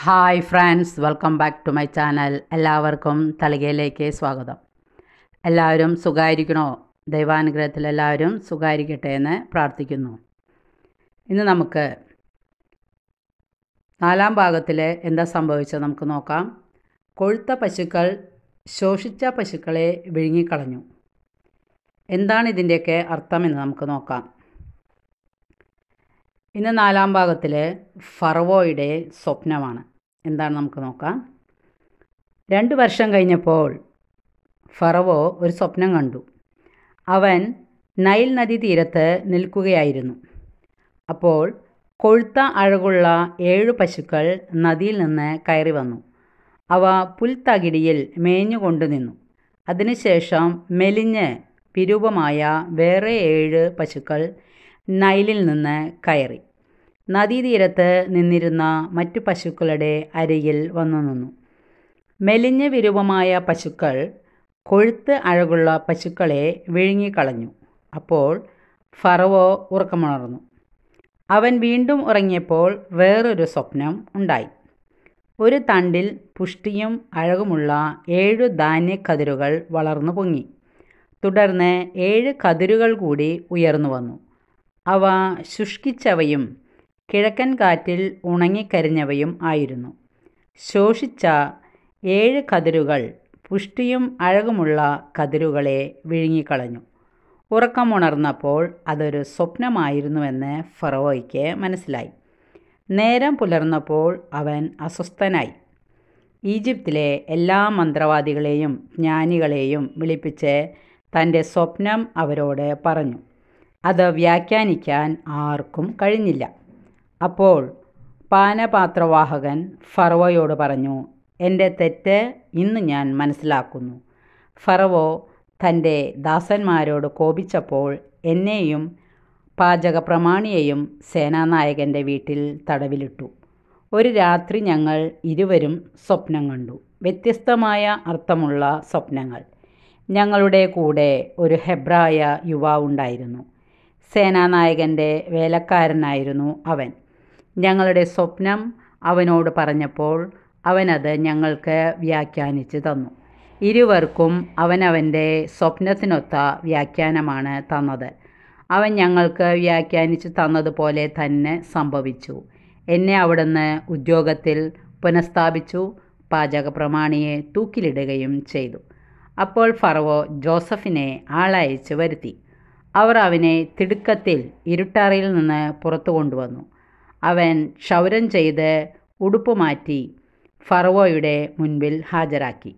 hi friends welcome back to my channel എല്ലാവർക്കും തളികയിലേക്ക് സ്വാഗതം എല്ലാവരും സുഖമായിരിക്കണോ ദൈവാനുഗ്രഹത്തിൽ എല്ലാവരും സുഖമായിരിക്കട്ടെ എന്ന് പ്രാർത്ഥിക്കുന്നു ഇന്ന് നമുക്ക് നാലാം ഭാഗത്തിൽ എന്താ സംഭവിച്ചത് നമുക്ക് നോക്കാം കൊഴുത്ത പശുക്കൾ ശോഷിച്ച പശുക്കളെ വിഴുങ്ങിക്കളഞ്ഞു എന്താണ് ഇതിൻ്റെയൊക്കെ അർത്ഥമെന്ന് നമുക്ക് നോക്കാം ഇന്ന് നാലാം ഭാഗത്തിൽ ഫറവോയുടെ സ്വപ്നമാണ് എന്താണ് നമുക്ക് നോക്കാം രണ്ട് വർഷം കഴിഞ്ഞപ്പോൾ ഫറവോ ഒരു സ്വപ്നം കണ്ടു അവൻ നൈൽ നദി തീരത്ത് നിൽക്കുകയായിരുന്നു അപ്പോൾ കൊഴുത്ത അഴകുള്ള ഏഴു പശുക്കൾ നദിയിൽ നിന്ന് കയറി വന്നു അവ പുൽത്തകിടിയിൽ മേഞ്ഞുകൊണ്ടു നിന്നു അതിനുശേഷം മെലിഞ്ഞ് വിരൂപമായ വേറെ ഏഴ് പശുക്കൾ നൈലിൽ നിന്ന് കയറി നദീതീരത്ത് നിന്നിരുന്ന മറ്റു പശുക്കളുടെ അരികിൽ വന്നു നിന്നു മെലിഞ്ഞ വിരൂപമായ പശുക്കൾ കൊഴുത്ത് അഴകുള്ള പശുക്കളെ വിഴുങ്ങിക്കളഞ്ഞു അപ്പോൾ ഫറവോ ഉറക്കമുണർന്നു അവൻ വീണ്ടും ഉറങ്ങിയപ്പോൾ വേറൊരു സ്വപ്നം ഉണ്ടായി ഒരു തണ്ടിൽ പുഷ്ടിയും അഴകുമുള്ള ഏഴു ധാന്യക്കതിരുകൾ വളർന്നു പൊങ്ങി തുടർന്ന് ഏഴ് കതിരുകൾ കൂടി ഉയർന്നു വന്നു അവ ശുഷ്കിച്ചവയും കിഴക്കൻ കാറ്റിൽ ഉണങ്ങിക്കരിഞ്ഞവയും ആയിരുന്നു ശോഷിച്ച ഏഴ് കതിരുകൾ പുഷ്ടിയും അഴകുമുള്ള കതിരുകളെ വിഴുങ്ങിക്കളഞ്ഞു ഉറക്കമുണർന്നപ്പോൾ അതൊരു സ്വപ്നമായിരുന്നുവെന്ന് ഫറോയ്ക്ക് മനസ്സിലായി നേരം പുലർന്നപ്പോൾ അവൻ അസ്വസ്ഥനായി ഈജിപ്തിലെ എല്ലാ മന്ത്രവാദികളെയും ജ്ഞാനികളെയും വിളിപ്പിച്ച് തൻ്റെ സ്വപ്നം അവരോട് പറഞ്ഞു അത് വ്യാഖ്യാനിക്കാൻ ആർക്കും കഴിഞ്ഞില്ല അപ്പോൾ പാനപാത്രവാഹകൻ ഫറവോയോട് പറഞ്ഞു എൻ്റെ തെറ്റ് ഇന്ന് ഞാൻ മനസ്സിലാക്കുന്നു ഫറവോ തൻ്റെ ദാസന്മാരോട് കോപിച്ചപ്പോൾ എന്നെയും പാചക പ്രമാണിയെയും സേനാനായകൻ്റെ വീട്ടിൽ തടവിലിട്ടു ഒരു രാത്രി ഞങ്ങൾ ഇരുവരും സ്വപ്നം കണ്ടു വ്യത്യസ്തമായ അർത്ഥമുള്ള സ്വപ്നങ്ങൾ ഞങ്ങളുടെ കൂടെ ഒരു ഹെബ്രായ യുവാവുണ്ടായിരുന്നു സേനാനായകൻ്റെ വേലക്കാരനായിരുന്നു അവൻ ഞങ്ങളുടെ സ്വപ്നം അവനോട് പറഞ്ഞപ്പോൾ അവനത് ഞങ്ങൾക്ക് വ്യാഖ്യാനിച്ചു തന്നു ഇരുവർക്കും അവനവൻ്റെ സ്വപ്നത്തിനൊത്ത വ്യാഖ്യാനമാണ് തന്നത് അവൻ ഞങ്ങൾക്ക് വ്യാഖ്യാനിച്ചു തന്നതുപോലെ തന്നെ സംഭവിച്ചു എന്നെ അവിടുന്ന് ഉദ്യോഗത്തിൽ പുനഃസ്ഥാപിച്ചു പാചക പ്രമാണിയെ തൂക്കിലിടുകയും ചെയ്തു അപ്പോൾ ഫറവോ ജോസഫിനെ ആളയച്ച് വരുത്തി അവർ അവനെ തിടുക്കത്തിൽ ഇരുട്ടറയിൽ നിന്ന് പുറത്തു കൊണ്ടുവന്നു അവൻ ക്ഷൗരം ചെയ്ത് ഉടുപ്പ് മാറ്റി ഫറവോയുടെ മുൻപിൽ ഹാജരാക്കി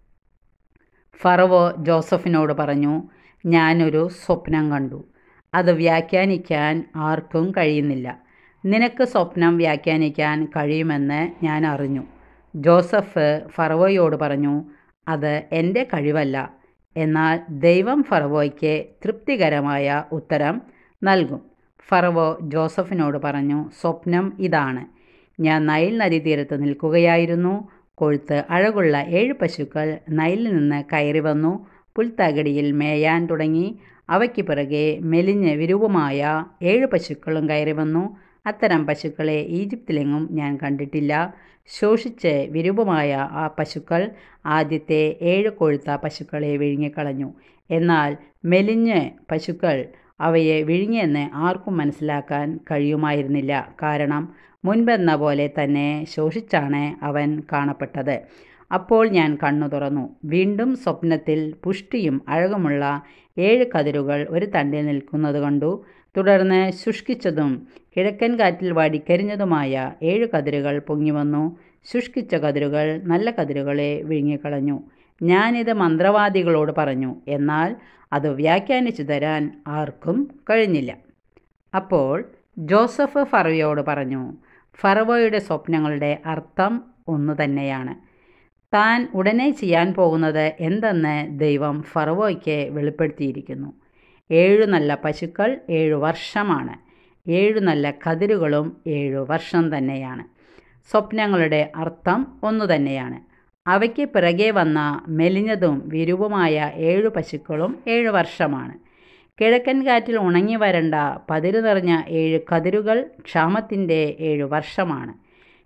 ഫറവോ ജോസഫിനോട് പറഞ്ഞു ഞാനൊരു സ്വപ്നം കണ്ടു അത് വ്യാഖ്യാനിക്കാൻ ആർക്കും കഴിയുന്നില്ല നിനക്ക് സ്വപ്നം വ്യാഖ്യാനിക്കാൻ കഴിയുമെന്ന് ഞാൻ അറിഞ്ഞു ജോസഫ് ഫറവോയോട് പറഞ്ഞു അത് എൻ്റെ കഴിവല്ല എന്നാൽ ദൈവം ഫറവോയ്ക്ക് തൃപ്തികരമായ ഉത്തരം നൽകും ഫറവോ ജോസഫിനോട് പറഞ്ഞു സ്വപ്നം ഇതാണ് ഞാൻ നൈൽ നദീതീരത്ത് നിൽക്കുകയായിരുന്നു കൊഴുത്ത് അഴകുള്ള ഏഴ് പശുക്കൾ നൈലിൽ നിന്ന് കയറി വന്നു പുൽത്തകിടിയിൽ മേയാൻ തുടങ്ങി അവയ്ക്ക് പിറകെ മെലിഞ്ഞ് വിരൂപമായ ഏഴ് പശുക്കളും കയറി വന്നു അത്തരം പശുക്കളെ ഈജിപ്തിലെങ്ങും ഞാൻ കണ്ടിട്ടില്ല ശോഷിച്ച് വിരൂപമായ ആ പശുക്കൾ ആദ്യത്തെ ഏഴ് കൊഴുത്ത പശുക്കളെ വിഴുങ്ങിക്കളഞ്ഞു എന്നാൽ മെലിഞ്ഞ് പശുക്കൾ അവയെ വിഴുങ്ങിയെന്ന് ആർക്കും മനസ്സിലാക്കാൻ കഴിയുമായിരുന്നില്ല കാരണം മുൻപെന്ന പോലെ തന്നെ ശോഷിച്ചാണ് അവൻ കാണപ്പെട്ടത് അപ്പോൾ ഞാൻ കണ്ണു തുറന്നു വീണ്ടും സ്വപ്നത്തിൽ പുഷ്ടിയും അഴകുമുള്ള ഏഴ് കതിരുകൾ ഒരു തണ്ടിൽ നിൽക്കുന്നത് കണ്ടു തുടർന്ന് ശുഷ്കിച്ചതും കിഴക്കൻ കാറ്റിൽ വാടിക്കരിഞ്ഞതുമായ ഏഴ് കതിരുകൾ പൊങ്ങിവന്നു ശുഷ്കിച്ച കതിരുകൾ നല്ല കതിരുകളെ വിഴുങ്ങിക്കളഞ്ഞു ഞാനിത് മന്ത്രവാദികളോട് പറഞ്ഞു എന്നാൽ അത് വ്യാഖ്യാനിച്ചു തരാൻ ആർക്കും കഴിഞ്ഞില്ല അപ്പോൾ ജോസഫ് ഫറവയോട് പറഞ്ഞു ഫറവോയുടെ സ്വപ്നങ്ങളുടെ അർത്ഥം ഒന്നു തന്നെയാണ് താൻ ഉടനെ ചെയ്യാൻ പോകുന്നത് എന്തെന്ന് ദൈവം ഫറവോയ്ക്ക് വെളിപ്പെടുത്തിയിരിക്കുന്നു ഏഴു നല്ല പശുക്കൾ ഏഴു വർഷമാണ് ഏഴു നല്ല കതിരുകളും ഏഴു വർഷം തന്നെയാണ് സ്വപ്നങ്ങളുടെ അർത്ഥം ഒന്നു തന്നെയാണ് അവയ്ക്ക് പിറകെ വന്ന മെലിഞ്ഞതും വിരൂപമായ ഏഴു പശുക്കളും ഏഴു വർഷമാണ് കിഴക്കൻ കാറ്റിൽ ഉണങ്ങി വരണ്ട പതിര് നിറഞ്ഞ ഏഴ് കതിരുകൾ ക്ഷാമത്തിൻ്റെ ഏഴു വർഷമാണ്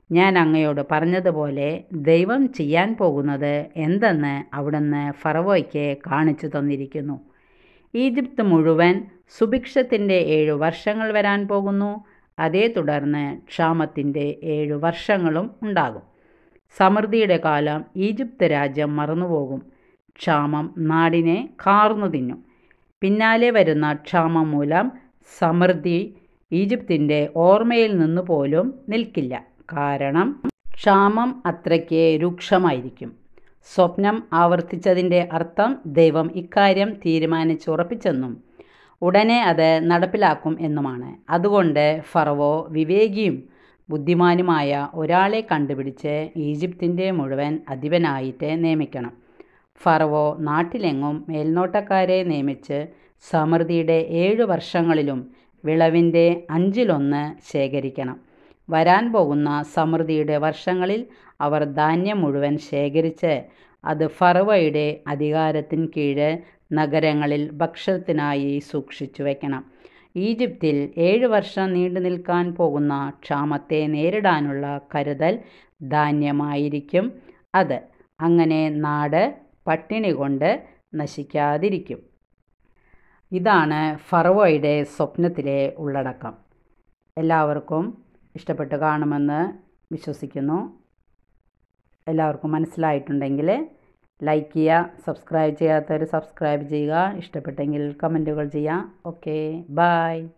ഞാൻ അങ്ങയോട് പറഞ്ഞതുപോലെ ദൈവം ചെയ്യാൻ പോകുന്നത് എന്തെന്ന് അവിടുന്ന് ഫറവോയ്ക്ക് കാണിച്ചു തന്നിരിക്കുന്നു ഈജിപ്ത് മുഴുവൻ സുഭിക്ഷത്തിൻ്റെ ഏഴു വർഷങ്ങൾ വരാൻ പോകുന്നു അതേ തുടർന്ന് ക്ഷാമത്തിൻ്റെ ഏഴു വർഷങ്ങളും ഉണ്ടാകും സമൃദ്ധിയുടെ കാലം ഈജിപ്ത് രാജ്യം മറന്നുപോകും ക്ഷാമം നാടിനെ കാർന്നു തിന്നും പിന്നാലെ വരുന്ന ക്ഷാമം മൂലം സമൃദ്ധി ഈജിപ്തിൻ്റെ ഓർമ്മയിൽ നിന്ന് പോലും നിൽക്കില്ല കാരണം ക്ഷാമം അത്രയ്ക്ക് രൂക്ഷമായിരിക്കും സ്വപ്നം ആവർത്തിച്ചതിൻ്റെ അർത്ഥം ദൈവം ഇക്കാര്യം തീരുമാനിച്ചുറപ്പിച്ചെന്നും ഉടനെ അത് നടപ്പിലാക്കും എന്നുമാണ് അതുകൊണ്ട് ഫറവോ വിവേകിയും ബുദ്ധിമാനുമായ ഒരാളെ കണ്ടുപിടിച്ച് ഈജിപ്തിൻ്റെ മുഴുവൻ അധിപനായിട്ട് നിയമിക്കണം ഫറവോ നാട്ടിലെങ്ങും മേൽനോട്ടക്കാരെ നിയമിച്ച് സമൃദ്ധിയുടെ ഏഴു വർഷങ്ങളിലും വിളവിൻ്റെ അഞ്ചിലൊന്ന് ശേഖരിക്കണം വരാൻ പോകുന്ന സമൃദ്ധിയുടെ വർഷങ്ങളിൽ അവർ ധാന്യം മുഴുവൻ ശേഖരിച്ച് അത് ഫറവയുടെ അധികാരത്തിന് കീഴ് നഗരങ്ങളിൽ ഭക്ഷണത്തിനായി സൂക്ഷിച്ചു വയ്ക്കണം ഈജിപ്തിൽ ഏഴ് വർഷം നീണ്ടു നിൽക്കാൻ പോകുന്ന ക്ഷാമത്തെ നേരിടാനുള്ള കരുതൽ ധാന്യമായിരിക്കും അത് അങ്ങനെ നാട് പട്ടിണി കൊണ്ട് നശിക്കാതിരിക്കും ഇതാണ് ഫറവോയുടെ സ്വപ്നത്തിലെ ഉള്ളടക്കം എല്ലാവർക്കും ഇഷ്ടപ്പെട്ട് കാണുമെന്ന് വിശ്വസിക്കുന്നു എല്ലാവർക്കും മനസ്സിലായിട്ടുണ്ടെങ്കിൽ ലൈക്ക് ചെയ്യുക സബ്സ്ക്രൈബ് ചെയ്യാത്തവർ സബ്സ്ക്രൈബ് ചെയ്യുക ഇഷ്ടപ്പെട്ടെങ്കിൽ കമൻറ്റുകൾ ചെയ്യുക ഓക്കെ ബായ്